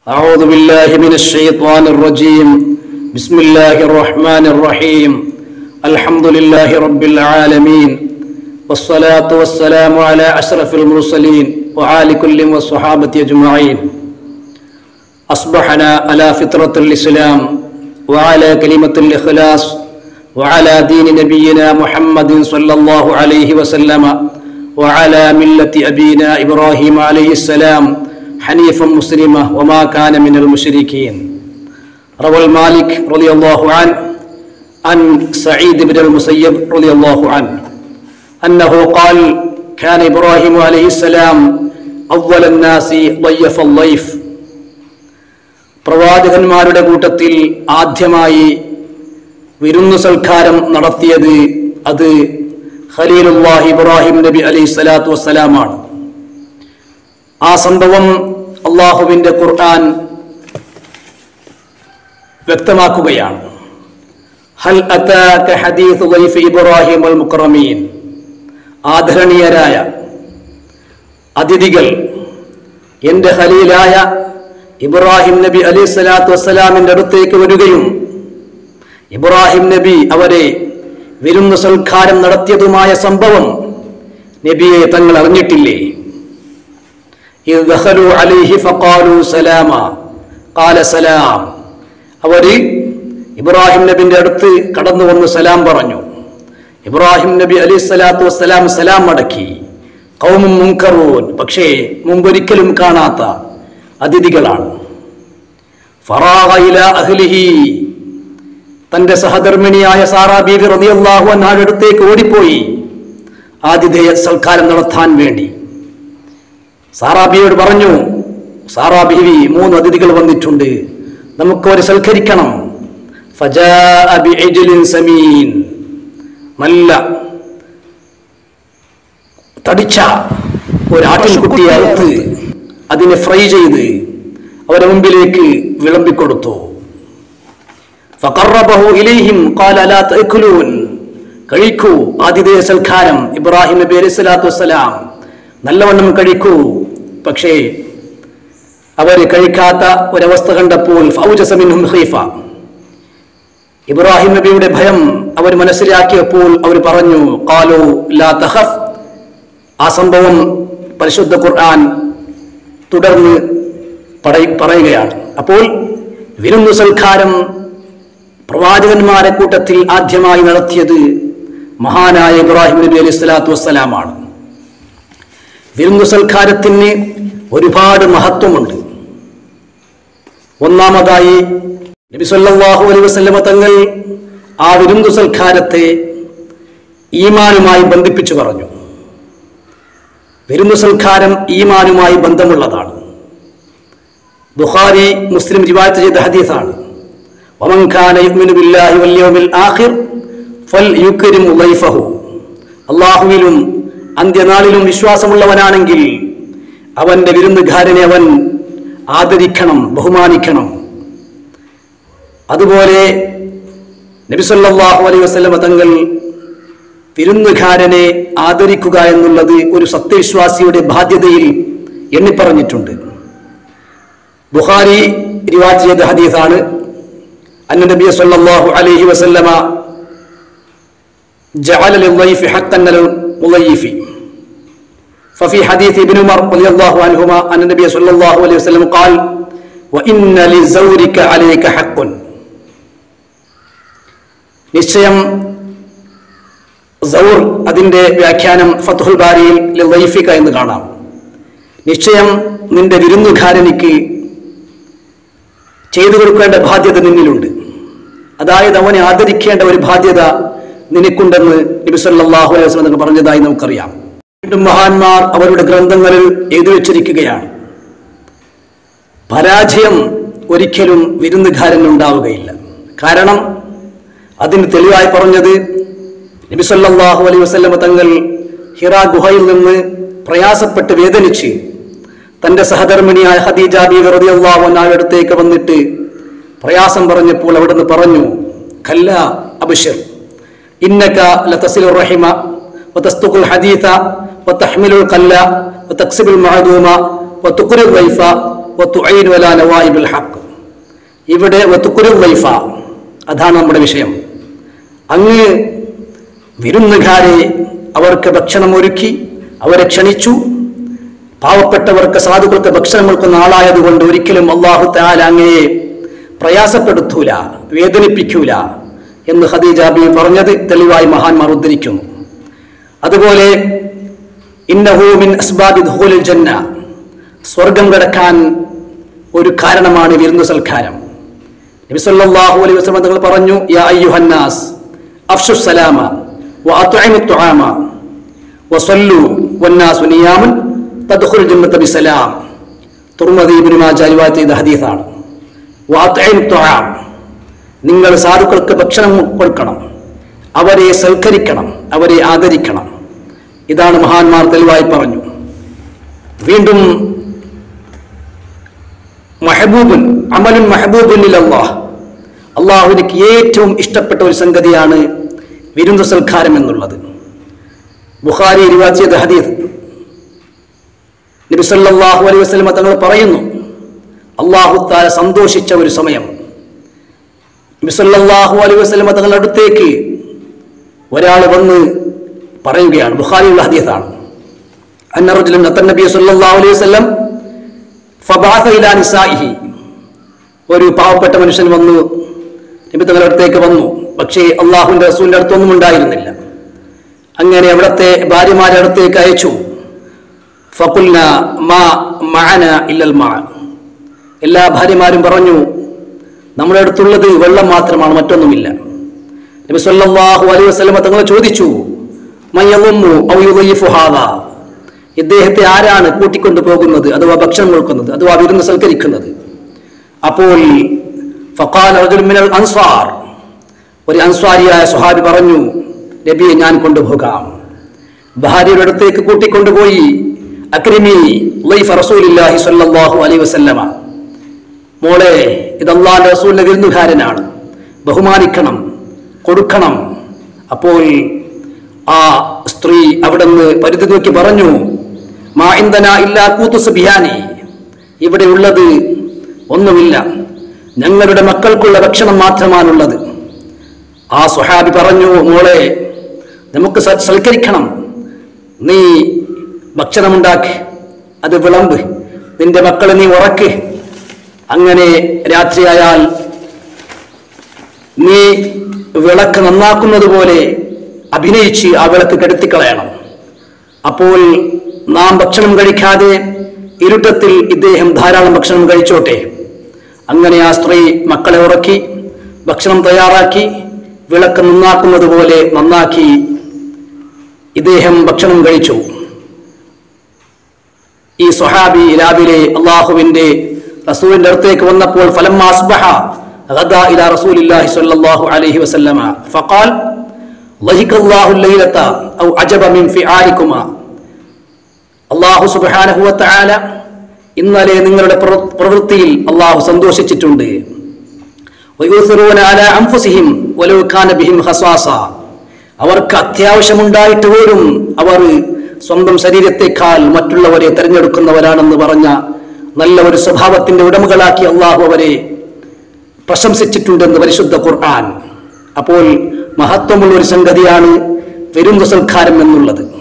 أعوذ بالله من الشيطان الرجيم بسم الله الرحمن الرحيم الحمد لله رب العالمين والصلاة والسلام على أشرف المرسلين وعلى كل والصحابة أجمعين أصبحنا على فطرة الإسلام وعلى كلمة الإخلاص وعلى دين نبينا محمد صلى الله عليه وسلم وعلى ملة أبينا إبراهيم عليه السلام حنيفا مسلما وما كان من المشركين روى المالك رضي الله عنه عن سعيد بن المسيب رضي الله عنه أنه قال كان إبراهيم عليه السلام أول الناس ضيف الضيف പ്രവാചകന്മാരുടെ കൂട്ടത്തിൽ ആദ്യമായി വിരുന്നു സൽക്കാരം നടത്തിയത് അത് ഖലീലുല്ലാഹി ഇബ്രാഹിം നബി അലൈഹി സ്വലാത്തു വസ്സലാമാണ് ആ സംഭവം അള്ളാഹുവിന്റെ ഖുർആൻ വ്യക്തമാക്കുകയാണ് ഹൽ അതാക ഹദീസ് ളൈഫ് ഇബ്രാഹിം അൽ മുക്രമീൻ ആദരണീയരായ അതിഥികൾ എന്റെ ഖലീലായ ഇബ്രാഹിം നബി അലൈഹി സ്വലാത്തു വസ്സലാമിന്റെ അടുത്തേക്ക് വരികയും ഇബ്രാഹിം നബി അവരെ വിരുന്ന് സൽക്കാരം നടത്തിയതുമായ സംഭവം നബിയെ തങ്ങൾ അറിഞ്ഞിട്ടില്ലേ إذ دخلوا عليه فقالوا سلاما قال سلام അവര് ഇബ്രാഹിം നബിന്റെ അടുത്ത് കടന്നു വന്ന് സലാം പറഞ്ഞു ഇബ്രാഹിം നബി അലൈഹി സ്വലാത്തു വസ്സലാം സലാം മടക്കി കൗമും മുൻകറൂൻ പക്ഷേ മുമ്പൊരിക്കലും കാണാത്ത അതിഥികളാണ് ഫറാഗ ഇലാ അഹ്ലിഹി തന്റെ സഹധർമ്മിണിയായ സാറാ ബീവി റളിയല്ലാഹു അൻഹായുടെ അടുത്തേക്ക് ഓടിപ്പോയി ആതിഥേയ സൽക്കാരം നടത്താൻ വേണ്ടി സാറാ ബീവിയോട് പറഞ്ഞു സാറാ ബീവി മൂന്ന് അതിഥികൾ വന്നിട്ടുണ്ട് നമുക്ക് അവരെ സൽക്കരിക്കണം ഫജാഅ ബിഇജ്ലിൻ സമീൻ നല്ല തടിച്ച ഒരു ആട്ടിൻകുട്ടിയെ അറുത്ത് അതിനെ ഫ്രൈ ചെയ്ത് അവരുടെ മുമ്പിലേക്ക് വിളമ്പിക്കൊടുത്തു ഫഖറബഹു ഇലൈഹിം ഖാല ലാ തഅക്കുലൂൻ കഴിക്കൂ ആതിഥേയ സൽക്കാരം ഇബ്രാഹിം നബി അലൈഹി സ്വലാത്തു വസ്സലാം നല്ലവണ്ണം കഴിക്കൂ പക്ഷേ അവർ കഴിക്കാത്ത ഒരവസ്ഥ കണ്ടപ്പോൾ ഫൗജസ മിൻഹും ഖീഫ ഇബ്രാഹിം നബിയുടെ ഭയം അവർ മനസ്സിലാക്കിയപ്പോൾ അവർ പറഞ്ഞു ഖാലു ലാ തഖഫ് ആ സംഭവം പരിശുദ്ധ ഖുർആൻ തുടർന്ന് പറയ- പറയുകയാണ് അപ്പോൾ വിരുന്നു സൽക്കാരം പ്രവാചകന്മാരെ കൂട്ടത്തിൽ ആദ്യമായി നടത്തിയത് മഹാനായ ഇബ്രാഹിം നബി അലൈഹി സ്വലാത്തു വസ്സലാമാണ് വിരുന്നു സൽക്കാരത്തിന് ഒരുപാട് മഹത്വമുണ്ട് ഒന്നാമതായി നബി സല്ലല്ലാഹു അലൈഹി വസല്ലമ തങ്ങൾ ആ വിരുന്നു സൽക്കാരത്തെ ഈമാനുമായി ബന്ധിപ്പിച്ചു പറഞ്ഞു വിരുന്നു സൽക്കാരം ഈമാനുമായി ബന്ധമുള്ളതാണ് ബുഖാരി മുസ്ലിം റിവായത്ത് ചെയ്ത ഹദീസാണ് വമൻ കാന യുഅ്മിനു ബില്ലാഹി വൽ യൗമിൽ ആഖിർ ഫൽയുക്രിം ളൈഫഹു അല്ലാഹുവിലും അന്ത്യനാളിലും വിശ്വാസമുള്ളവനാണെങ്കിൽ അവന്റെ വിരുന്നുകാരനെ അവൻ ആദരിക്കണം ബഹുമാനിക്കണം അതുപോലെ നബി സല്ലല്ലാഹു അലൈഹി വസല്ലമ തങ്ങൾ വിരുന്നുകാരനെ ആദരിക്കുക എന്നുള്ളത് ഒരു സത്യവിശ്വാസിയുടെ ബാധ്യതയിൽ എണ്ണിപ്പറഞ്ഞിട്ടുണ്ട് ബുഖാരി റിവാജ് ചെയ്ത ഹദീസാണ് അന്ന നബി സല്ലല്ലാഹു അലൈഹി വസല്ലമ جعل للضيف حقا للمضيف ففي حديث ابن عمر رضي الله عنهما أن النبي صلى الله عليه وسلم قال وإن لزورك عليك حق നിശ്ചയം സൗർ അതിന്റെ വ്യാഖ്യാനം ഫത്തുൽ ബാരിയിൽ ലൈഫിക എന്ന് കാണാം നിശ്ചയം നിന്റെ വിരുന്നുകാരനിക്ക് ചെയ്തു കൊടുക്കേണ്ട ബാധ്യത നിന്നിലുണ്ട് അതായത് അവനെ ആദരിക്കേണ്ട ഒരു ബാധ്യത നിനക്കുണ്ടെന്ന് നബി സല്ലല്ലാഹു അലൈഹി വസല്ലം തങ്ങൾ പറഞ്ഞതായി നമുക്കറിയാം വീണ്ടും മഹാന്മാർ അവരുടെ ഗ്രന്ഥങ്ങളിൽ എഴുതി വച്ചിരിക്കുകയാണ് പരാജയം ഒരിക്കലും വിരുന്നുകാരൻ ഉണ്ടാവുകയില്ല കാരണം അതിന് തെളിവായി പറഞ്ഞത് നബി സല്ലല്ലാഹു അലൈഹി വസല്ലം തങ്ങൾ ഹിറ ഗുഹയിൽ നിന്ന് പ്രയാസപ്പെട്ട് വേദനിച്ച് തന്റെ സഹധർമ്മിണിയായ ഖദീജ ബീവി റളിയല്ലാഹു അൻഹയുടെ അടുത്തേക്ക് വന്നിട്ട് പ്രയാസം പറഞ്ഞപ്പോൾ അവിടുന്ന് പറഞ്ഞു കല്ല അബിഷർ ഇന്നക ലതസിലു റഹിമ വതസ്തുഖുൽ ഹദീഥ വതഹ്മിലുൽ ഖല്ല വതക്സിബുൽ മഅദൂമ വതുഖ്രി الضيف വതുഈനു അലാ നവായിബിൽ ഹഖ് ഇവിടെ വതുക്കുരു വൈഫ അതാണ് നമ്മുടെ വിഷയം അങ്ങ് വിരുന്നുകാരെ അവർക്ക് ഭക്ഷണം ഒരുക്കി അവരെ ക്ഷണിച്ചു പാവപ്പെട്ടവർക്ക് സാധുക്കൾക്ക് ഭക്ഷണം കൊടുക്കുന്ന ആളായതുകൊണ്ട് ഒരിക്കലും അള്ളാഹു താല അങ്ങയെ പ്രയാസപ്പെടുത്തൂല വേദനിപ്പിക്കൂല എന്ന് ഖദീജ ബി പറഞ്ഞത് തെളിവായി മഹാന്മാർ ഉദ്ധരിക്കുന്നു അതുപോലെ ഇന്നഹു മിൻ അസ്ബാബി ദുഖൂലിൽ ജന്ന സ്വർഗം കടക്കാൻ ഒരു കാരണമാണ് വിരുന്നു സൽക്കാരം നബി സല്ലല്ലാഹു അലൈഹി വസല്ലം തങ്ങൾ പറഞ്ഞു യാ അയ്യുഹന്നാസ് അഫ്ഷു സലാമ വഅത്ഇമു തുആമ വസല്ലു വന്നാസു നിയാമുൻ തദ്ഖുൽ ജന്നത ബിസലാം തുർമദി ഇബ്നു മാജ റിവായത്ത് ചെയ്ത ഹദീസാണ് വഅത്ഇമു തുആം നിങ്ങൾ സാധുക്കൾക്ക് ഭക്ഷണം കൊടുക്കണം അവരെ സൽക്കരിക്കണം അവരെ ആദരിക്കണം ഇതാണ് മഹാന്മാർ തെളിവായി പറഞ്ഞു വീണ്ടും മഹബൂബുൻ അമലുൻ മഹബൂബുൻ അള്ളാഹ് അള്ളാഹുവിലേക്ക് ഏറ്റവും ഇഷ്ടപ്പെട്ട ഒരു സംഗതിയാണ് വിരുന്ന് സൽക്കാരം എന്നുള്ളത് ബുഖാരി റിവാജ് ചെയ്ത ഹദീസ് നബി സല്ലല്ലാഹു അലൈഹി വസല്ലം തങ്ങൾ പറയുന്നു അള്ളാഹു താല സന്തോഷിച്ച ഒരു സമയം നബി സല്ലല്ലാഹു അലൈഹി വസല്ലം തങ്ങളുടെ അടുത്തേക്ക് ഒരാൾ വന്ന് പറയുകയാണ് ബുഖാരിയുള്ള ഹദീസാണ് അന്ന റജുലൻ അത്തൻ നബി സല്ലല്ലാഹു അലൈഹി വസല്ലം ഫബഅസ ഇലാ നിസാഇഹി ഒരു പാവപ്പെട്ട മനുഷ്യൻ വന്നു നബി തങ്ങളുടെ അടുത്തേക്ക് വന്നു പക്ഷേ അള്ളാഹുവിന്റെ റസൂലിന്റെ അടുത്തൊന്നും ഉണ്ടായിരുന്നില്ല അങ്ങനെ അവിടുത്തെ ഭാര്യമാരുടെ അടുത്തേക്ക് അയച്ചു ഫഖുൽന മാ മഅന ഇല്ലൽ മാ എല്ലാ ഭാര്യമാരും പറഞ്ഞു നമ്മുടെ അടുത്തുള്ളത് വെള്ളം മാത്രമാണ് മറ്റൊന്നുമില്ല നബി സല്ലല്ലാഹു അലൈഹി വസല്ലം തങ്ങൾ ചോദിച്ചു മയ്യളുമ്മു ഔ യുദയ്യിഫു ഹാദാ ഇദ്ദേഹത്തെ ആരാണ് കൂട്ടിക്കൊണ്ടു പോകുന്നത് അഥവാ ഭക്ഷണം കൊടുക്കുന്നത് അഥവാ വിരുന്ന് സൽക്കരിക്കുന്നത് അപ്പോൾ ഫഖാല റജുലുൻ മിനൽ അൻസാർ ഒരു അൻസ്വാരിയായ സ്വഹാബി പറഞ്ഞു നബിയെ ഞാൻ കൊണ്ടുപോകാം ഭാര്യയുടെ അടുത്തേക്ക് കൂട്ടിക്കൊണ്ടുപോയി അക്രിമി ലൈഫ റസൂലില്ലാഹി സ്വല്ലല്ലാഹു അലൈഹി വസല്ലമ മോളെ ഇത് അള്ളാന്റെ റസൂലിന്റെ വിരുന്നുകാരനാണ് ബഹുമാനിക്കണം കൊടുക്കണം അപ്പോൾ ആ സ്ത്രീ അവിടെ നിന്ന് പരിധി നോക്കി പറഞ്ഞു മാ ഇന്ധന ഇല്ലാ കൂത്തുസ് ബിയാനി ഇവിടെ ഉള്ളത് ഒന്നുമില്ല ഞങ്ങളുടെ മക്കൾക്കുള്ള ഭക്ഷണം മാത്രമാണുള്ളത് ആ സുഹാബി പറഞ്ഞു മോളെ നമുക്ക് സ- സൽക്കരിക്കണം നീ ഭക്ഷണമുണ്ടാക്ക് അത് വിളമ്പ് നിന്റെ മക്കളെ നീ ഉറക്ക് അങ്ങനെ രാത്രിയായാൽ നീ വിളക്ക് നന്നാക്കുന്നത് പോലെ അഭിനയിച്ച് ആ വിളക്ക് കെടുത്തിക്കളയണം അപ്പോൾ നാം ഭക്ഷണം കഴിക്കാതെ ഇരുട്ടത്തിൽ ഇദ്ദേഹം ധാരാളം ഭക്ഷണം കഴിച്ചോട്ടെ അങ്ങനെ ആ സ്ത്രീ മക്കളെ ഉറക്കി ഭക്ഷണം തയ്യാറാക്കി വിളക്ക് നന്നാക്കുന്നത് പോലെ നന്നാക്കി ഇദ്ദേഹം ഭക്ഷണം കഴിച്ചു ഈ സ്വഹാബി രാവിലെ അള്ളാഹുവിന്റെ റസൂലിന്റെ അടുത്തേക്ക് വന്നപ്പോൾ ഫലം അസ്ബഹ غدا إلى رسول الله صلى الله عليه وسلم فقال ضحك الله الليلة أو عجب من فعالكما അള്ളാഹു സുബ്ഹാനഹു വതആല ഇന്നലെ നിങ്ങളുടെ പ്രവൃ- പ്രവൃത്തിയിൽ അള്ളാഹു സന്തോഷിച്ചിട്ടുണ്ട് വയൂസിറൂന അലാ അൻഫുസിഹിം വലൗ കാന ബിഹിം ഖസാസ അവർക്ക് അത്യാവശ്യമുണ്ടായിട്ട് പോലും അവർ സ്വന്തം ശരീരത്തെക്കാൾ മറ്റുള്ളവരെ തിരഞ്ഞെടുക്കുന്നവരാണെന്ന് പറഞ്ഞ നല്ല ഒരു സ്വഭാവത്തിന്റെ ഉടമകളാക്കി അള്ളാഹു അവരെ പ്രശംസിച്ചിട്ടുണ്ടെന്ന് പരിശുദ്ധ ഖുർആൻ അപ്പോൾ മഹത്വമുള്ള ഒരു സംഗതിയാണ് വിരുന്ന് സൽക്കാരം എന്നുള്ളത്